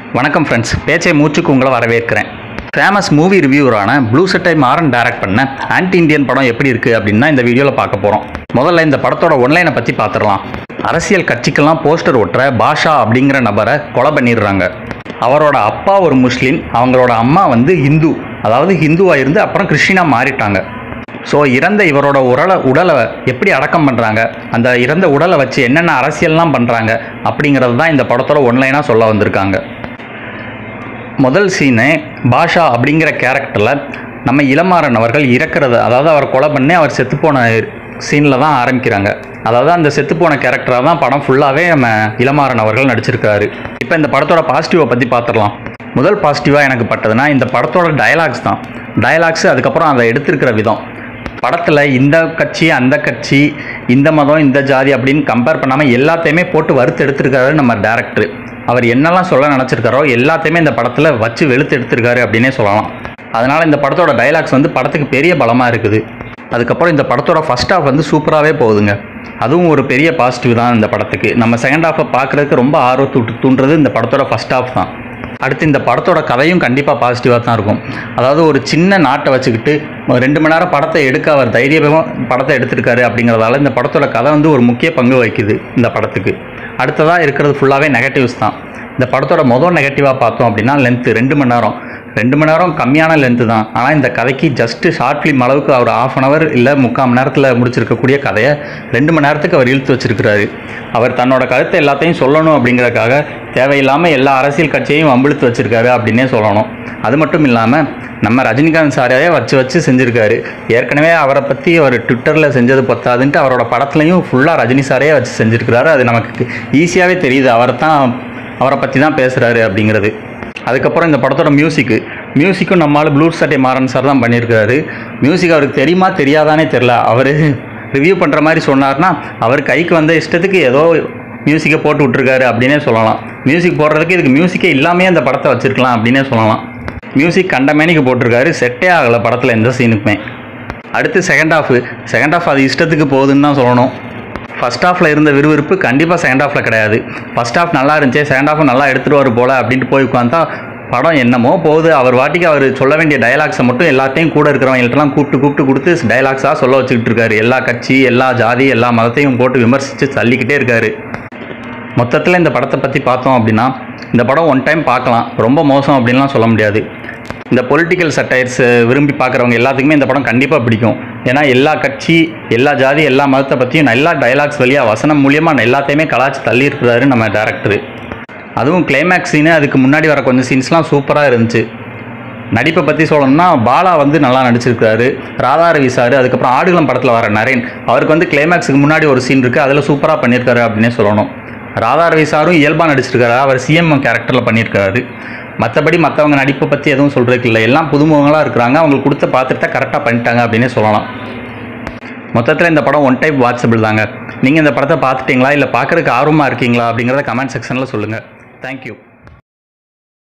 வணக்கம் ஃப்ரெண்ட்ஸ் பேச்சை மூச்சுக்கு உங்களை வரவேற்கிறேன் ஃபேமஸ் மூவி ரிவ்யூவரான ப்ளூ சட்டை மாறன் டைரக்ட் பண்ண ஆன்டி இந்தியன் படம் எப்படி இருக்குது அப்படின்னு தான் இந்த வீடியோவில் பார்க்க போகிறோம் முதல்ல இந்த படத்தோட ஒன்லைனை பற்றி பார்த்துடலாம் அரசியல் கட்சிக்கெல்லாம் போஸ்டர் ஒட்டுற பாஷா அப்படிங்கிற நபரை கொலை பண்ணிடுறாங்க அவரோட அப்பா ஒரு முஸ்லீம் அவங்களோட அம்மா வந்து ஹிந்து அதாவது ஹிந்துவாக இருந்து அப்புறம் கிறிஸ்டினாக மாறிட்டாங்க ஸோ இறந்த இவரோட உடலை உடலை எப்படி அடக்கம் பண்ணுறாங்க அந்த இறந்த உடலை வச்சு என்னென்ன அரசியல்லாம் பண்ணுறாங்க அப்படிங்கிறது தான் இந்த படத்தோட ஒன்லைனாக சொல்ல வந்திருக்காங்க முதல் சீனு பாஷா அப்படிங்கிற கேரக்டரில் நம்ம இளமாறன் அவர்கள் இறக்குறது அதாவது அவர் கொலை பண்ணி அவர் செத்துப்போன சீனில் தான் ஆரம்பிக்கிறாங்க அதாவது அந்த செத்துப்போன கேரக்டராக தான் படம் ஃபுல்லாகவே நம்ம இளமாறன் அவர்கள் நடிச்சிருக்காரு இப்போ இந்த படத்தோட பாசிட்டிவை பற்றி பார்த்துடலாம் முதல் பாசிட்டிவாக எனக்கு பட்டதுன்னா இந்த படத்தோட டயலாக்ஸ் தான் டயலாக்ஸ் அதுக்கப்புறம் அதை எடுத்திருக்கிற விதம் படத்தில் இந்த கட்சி அந்த கட்சி இந்த மதம் இந்த ஜாதி அப்படின்னு கம்பேர் பண்ணாமல் எல்லாத்தையுமே போட்டு வறுத்து எடுத்திருக்காரு நம்ம டேரக்டர் அவர் என்னெல்லாம் சொல்ல நினச்சிருக்காரோ எல்லாத்தையுமே இந்த படத்தில் வச்சு வெளுத்து எடுத்திருக்காரு அப்படின்னே சொல்லலாம் அதனால் இந்த படத்தோட டைலாக்ஸ் வந்து படத்துக்கு பெரிய பலமாக இருக்குது அதுக்கப்புறம் இந்த படத்தோட ஃபர்ஸ்ட் ஹாஃப் வந்து சூப்பராகவே போகுதுங்க அதுவும் ஒரு பெரிய பாசிட்டிவ் தான் இந்த படத்துக்கு நம்ம செகண்ட் ஹாஃபை பார்க்குறதுக்கு ரொம்ப ஆர்வத்தை தூண்டுறது இந்த படத்தோட ஃபர்ஸ்ட் ஹாஃப் தான் அடுத்து இந்த படத்தோட கதையும் கண்டிப்பாக பாசிட்டிவாக தான் இருக்கும் அதாவது ஒரு சின்ன நாட்டை வச்சுக்கிட்டு ஒரு ரெண்டு மணி நேரம் படத்தை எடுக்க அவர் தைரியமாக படத்தை எடுத்திருக்காரு அப்படிங்கிறதால இந்த படத்தோட கதை வந்து ஒரு முக்கிய பங்கு வகிக்குது இந்த படத்துக்கு அடுத்ததாக இருக்கிறது ஃபுல்லாகவே நெகட்டிவ்ஸ் தான் இந்த படத்தோட மொதல் நெகட்டிவாக பார்த்தோம் அப்படின்னா லென்த்து ரெண்டு மணி நேரம் ரெண்டு மணி நேரம் கம்மியான லென்த்து தான் ஆனால் இந்த கதைக்கு ஜஸ்ட்டு ஷார்ட் ஃபிலிம் அளவுக்கு அவர் ஆஃப் அன் ஹவர் இல்லை முக்கால் மணி நேரத்தில் முடிச்சிருக்கக்கூடிய கதையை ரெண்டு மணி நேரத்துக்கு அவர் இழுத்து வச்சிருக்கிறாரு அவர் தன்னோட கருத்தை எல்லாத்தையும் சொல்லணும் அப்படிங்கிறதுக்காக தேவையில்லாமல் எல்லா அரசியல் கட்சியையும் வம்பிழுத்து வச்சிருக்காரு அப்படின்னே சொல்லணும் அது மட்டும் இல்லாமல் நம்ம ரஜினிகாந்த் சாரையே வச்சு வச்சு செஞ்சுருக்காரு ஏற்கனவே அவரை பற்றி அவர் ட்விட்டரில் செஞ்சது பத்தாதுன்ட்டு அவரோட படத்துலையும் ஃபுல்லாக ரஜினி சாரையே வச்சு செஞ்சுருக்கிறாரு அது நமக்கு ஈஸியாகவே தெரியுது அவரை தான் அவரை பற்றி தான் பேசுகிறாரு அப்படிங்கிறது அதுக்கப்புறம் இந்த படத்தோட மியூசிக்கு மியூசிக்கும் நம்மளால் ப்ளூ சட்டை மாறன் சார் தான் பண்ணியிருக்காரு மியூசிக் அவருக்கு தெரியுமா தெரியாதானே தெரில அவர் ரிவ்யூ பண்ணுற மாதிரி சொன்னார்னா அவர் கைக்கு வந்த இஷ்டத்துக்கு ஏதோ மியூசிக்கை போட்டு விட்ருக்காரு அப்படின்னே சொல்லலாம் மியூசிக் போடுறதுக்கு இதுக்கு மியூசிக்கே இல்லாமே அந்த படத்தை வச்சுருக்கலாம் அப்படின்னே சொல்லலாம் மியூசிக் கண்டமேனிக்கு போட்டிருக்காரு செட்டே ஆகலை படத்தில் எந்த சீனுக்குமே அடுத்து செகண்ட் ஹாஃப் செகண்ட் ஹாஃப் அது இஷ்டத்துக்கு போகுதுன்னு தான் சொல்லணும் ஃபஸ்ட் ஹாஃபில் இருந்த விறுவிறுப்பு கண்டிப்பாக செகண்ட் ஹாஃபில் கிடையாது ஃபஸ்ட் ஹாஃப் நல்லா இருந்துச்சு செகண்ட் ஹாஃப் நல்லா எடுத்துகிட்டு வரும் போல் அப்படின்ட்டு போய் உட்காந்தா படம் என்னமோ போகுது அவர் வாட்டிக்கு அவர் சொல்ல வேண்டிய டயலாக்ஸை மட்டும் எல்லாத்தையும் கூட இருக்கிறவங்கள்ட்டலாம் கூப்பிட்டு கூப்பிட்டு கொடுத்து டயலாக்ஸாக சொல்ல வச்சுக்கிட்டு இருக்காரு எல்லா கட்சி எல்லா ஜாதி எல்லா மதத்தையும் போட்டு விமர்சித்து தள்ளிக்கிட்டே இருக்காரு மொத்தத்தில் இந்த படத்தை பற்றி பார்த்தோம் அப்படின்னா இந்த படம் ஒன் டைம் பார்க்கலாம் ரொம்ப மோசம் அப்படின்லாம் சொல்ல முடியாது இந்த பொலிட்டிக்கல் சட்டையர்ஸ் விரும்பி பார்க்குறவங்க எல்லாத்துக்குமே இந்த படம் கண்டிப்பாக பிடிக்கும் ஏன்னா எல்லா கட்சி எல்லா ஜாதி எல்லா மதத்தை பற்றியும் எல்லா டைலாக்ஸ் வழியாக வசனம் மூலியமாக எல்லாத்தையுமே கலாச்சி தள்ளி இருக்கிறாரு நம்ம டேரக்டர் அதுவும் கிளைமேக்ஸ் சீனு அதுக்கு முன்னாடி வர கொஞ்சம் சீன்ஸ்லாம் சூப்பராக இருந்துச்சு நடிப்பை பற்றி சொல்லணும்னா பாலா வந்து நல்லா நடிச்சிருக்காரு ராதா ரவி சார் அதுக்கப்புறம் ஆடுகளம் படத்தில் வர நரேன் அவருக்கு வந்து கிளைமேக்ஸுக்கு முன்னாடி ஒரு சீன் இருக்குது அதில் சூப்பராக பண்ணியிருக்காரு அப்படின்னே சொல்லணும் ராதா ரவி சாரும் இயல்பாக நடிச்சிருக்காரு அவர் சிஎம் கேரக்டரில் பண்ணியிருக்காரு மற்றபடி மற்றவங்க நடிப்பை பற்றி எதுவும் சொல்கிறதுக்கு இல்லை எல்லாம் புதுமுகங்களாக இருக்கிறாங்க அவங்களுக்கு கொடுத்த பாத்திரத்தை கரெக்டாக பண்ணிட்டாங்க அப்படின்னே சொல்லலாம் மொத்தத்தில் இந்த படம் ஒன் டைப் வாட்சபிள் தாங்க நீங்கள் இந்த படத்தை பார்த்துட்டீங்களா இல்லை பார்க்குறதுக்கு ஆர்வமாக இருக்கீங்களா அப்படிங்கிறத கமெண்ட் செக்ஷனில் சொல்லுங்கள் தேங்க்யூ